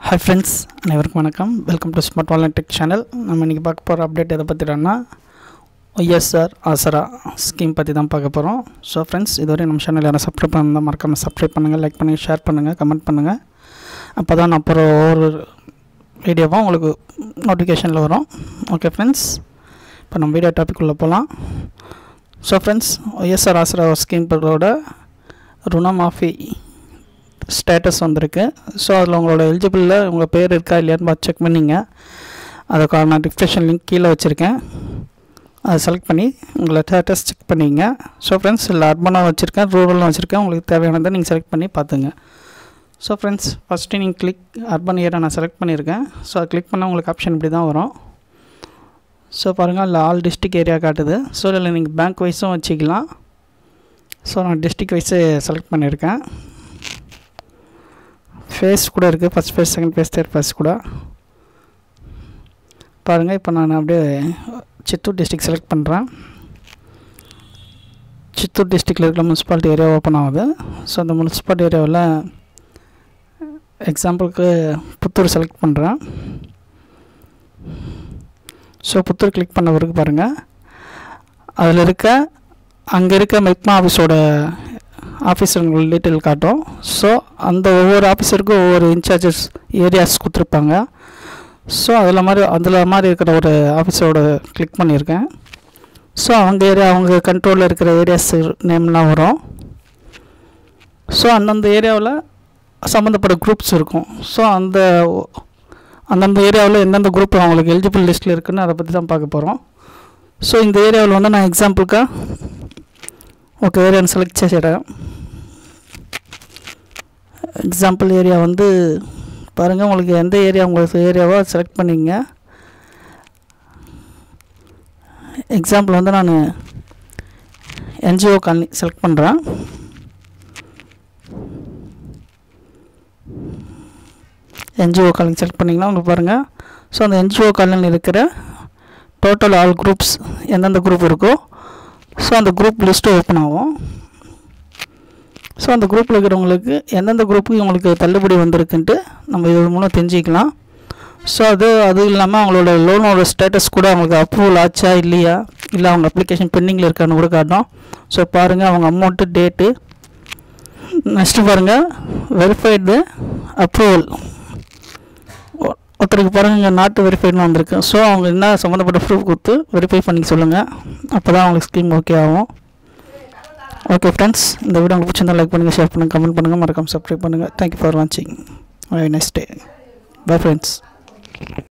hi friends அனைவருக்கும் வணக்கம் welcome to smart online tech channel நம்ம இன்றைக்கி பார்க்க போகிற அப்டேட் எதை பற்றினா ஒய்எஸ்ஆர் ஆசரா ஸ்கீம் பற்றி தான் பார்க்க போகிறோம் ஸோ ஃப்ரெண்ட்ஸ் இதுவரை நம்ம சேனல் யாரும் சப்ஸ்கிரைப் பண்ணால் மறக்காமல் சப்ஸ்கிரைப் பண்ணுங்கள் லைக் பண்ணுங்கள் ஷேர் பண்ணுங்கள் கமெண்ட் பண்ணுங்கள் அப்போ தான் நான் அப்புறம் ஒவ்வொரு வீடியோவும் உங்களுக்கு நோட்டிஃபிகேஷனில் வரும் ஓகே ஃப்ரெண்ட்ஸ் இப்போ நம்ம வீடியோ டாபிக் உள்ளே போகலாம் so friends YSR Asara scheme பரோட ருணமாஃபி ஸ்டேட்டஸ் வந்திருக்கு ஸோ அதில் உங்களோட எலிஜிபிளில் உங்கள் பேர் இருக்கா இல்லையான்னு பார்த்து செக் பண்ணிங்க அதுக்கான நோட்டிஃபிகேஷன் லிங்க் கீழே வச்சுருக்கேன் அதை செலக்ட் பண்ணி உங்களை ஸ்டேட்டஸ் செக் பண்ணிங்க ஸோ ஃப்ரெண்ட்ஸ் இல்லை அர்பனாக வச்சுருக்கேன் ரூரலாக வச்சுருக்கேன் உங்களுக்கு தேவையானதை நீங்கள் செலக்ட் பண்ணி பார்த்துங்க ஸோ ஃப்ரெண்ட்ஸ் ஃபஸ்ட்டு நீங்கள் கிளிக் அர்பன் ஏரியா நான் செலக்ட் பண்ணியிருக்கேன் ஸோ அதை கிளிக் பண்ணால் உங்களுக்கு ஆப்ஷன் இப்படி தான் வரும் ஸோ பாருங்கள் இல்லை ஆல் டிஸ்ட்ரிக் ஏரியா காட்டுது ஸோ இதில் நீங்கள் பேங்க் வைஸும் வச்சுக்கலாம் ஸோ நான் டிஸ்ட்ரிக் வைஸே செலக்ட் பண்ணியிருக்கேன் ஃபேஸ் கூட இருக்குது first phase second phase third phase கூட பாருங்கள் இப்போ நான் அப்படியே சித்தூர் டிஸ்ட்ரிக் செலக்ட் பண்ணுறேன் சித்தூர் டிஸ்ட்ரிக்டில் இருக்கிற முனிசிபாலிட்டி ஏரியா ஓப்பன் ஆகுது ஸோ அந்த முனிசிபாலிட்டி ஏரியாவில் எக்ஸாம்பிளுக்கு புத்தூர் செலக்ட் பண்ணுறேன் ஸோ புத்தூர் கிளிக் பண்ண பிறகு பாருங்கள் அதில் இருக்க அங்கே இருக்க மெக்மா ஆஃபீஸோட ஆஃபீஸருங்களோட டீட்டெயில் காட்டும் ஸோ அந்த ஒவ்வொரு ஆஃபீஸருக்கும் ஒவ்வொரு இன்சார்ஜஸ் ஏரியாஸ் கொடுத்துருப்பாங்க ஸோ அதில் மாதிரி அதில் மாதிரி இருக்கிற ஒரு ஆஃபீஸரோட கிளிக் பண்ணியிருக்கேன் ஸோ அவங்க ஏரியா அவங்க கண்ட்ரோலில் இருக்கிற ஏரியாஸ் நேம்லாம் வரும் ஸோ அந்தந்த ஏரியாவில் சம்மந்தப்பட்ட குரூப்ஸ் இருக்கும் ஸோ அந்த அந்தந்த ஏரியாவில் எந்தெந்த குரூப் அவங்களுக்கு எலிஜிபிள் லிஸ்ட்டில் இருக்குன்னு அதை பற்றி தான் பார்க்க போகிறோம் ஸோ இந்த ஏரியாவில் வந்து நான் எக்ஸாம்பிளுக்காக ஓகே ஏரியான்னு செலக்ட் చేసేయడం எக்ஸாம்பிள் ஏரியா வந்து பாருங்கள் உங்களுக்கு எந்த ஏரியா உங்களுக்கு ஏரியாவோ செலக்ட் பண்ணிங்க எக்ஸாம்பிள் வந்து நான் என்ஜிஓ காலனி செலக்ட் பண்ணுறேன் என்ஜிஓ காலனி செலக்ட் பண்ணிங்கன்னா உங்களுக்கு பாருங்கள் ஸோ அந்த என்ஜிஓ காலனியில் இருக்கிற டோட்டல் ஆல் குரூப்ஸ் எந்தெந்த குரூப் இருக்கோ ஸோ அந்த குரூப் லிஸ்ட்டு ஓப்பன் ஆகும் ஸோ அந்த குரூப்பில் இருக்கிறவங்களுக்கு எந்தெந்த குரூப்புக்கு இவங்களுக்கு தள்ளுபடி வந்திருக்குன்ட்டு நம்ம இது மூலம் தெரிஞ்சிக்கலாம் ஸோ அது அது இல்லாமல் அவங்களோட லோனோட ஸ்டேட்டஸ் கூட அவங்களுக்கு அப்ரூவல் ஆச்சா இல்லையா இல்லை அவங்க அப்ளிகேஷன் பெண்டிங்கில் இருக்கான்னு கூட காட்டும் ஸோ பாருங்கள் அவங்க அமௌண்ட்டு டேட்டு நெக்ஸ்ட்டு பாருங்கள் வெரிஃபைடு அப்ரூவல் ஒருத்தருக்கு பாருங்கள் இங்கே நாட்டு வெரிஃபைடுன்னு வந்திருக்கு ஸோ அவங்க என்ன சம்மந்தப்பட்ட ப்ரூஃப் கொடுத்து வெரிஃபை பண்ணி சொல்லுங்கள் அப்போ தான் அவங்களுக்கு ஸ்கீம் ஓகே ஆகும் ஓகே ஃப்ரெண்ட்ஸ் இந்த வீடியோ உங்களுக்கு பிடிச்சிருந்தா லைக் பண்ணுங்கள் ஷேர் பண்ணுங்கள் கமெண்ட் பண்ணுங்கள் மறக்காமல் சப்ஸ்கிரைப் பண்ணுங்கள் தேங்க்யூ ஃபார் வாட்சிங் நெக்ஸ்ட் டே பை ஃப்ரெண்ட்ஸ்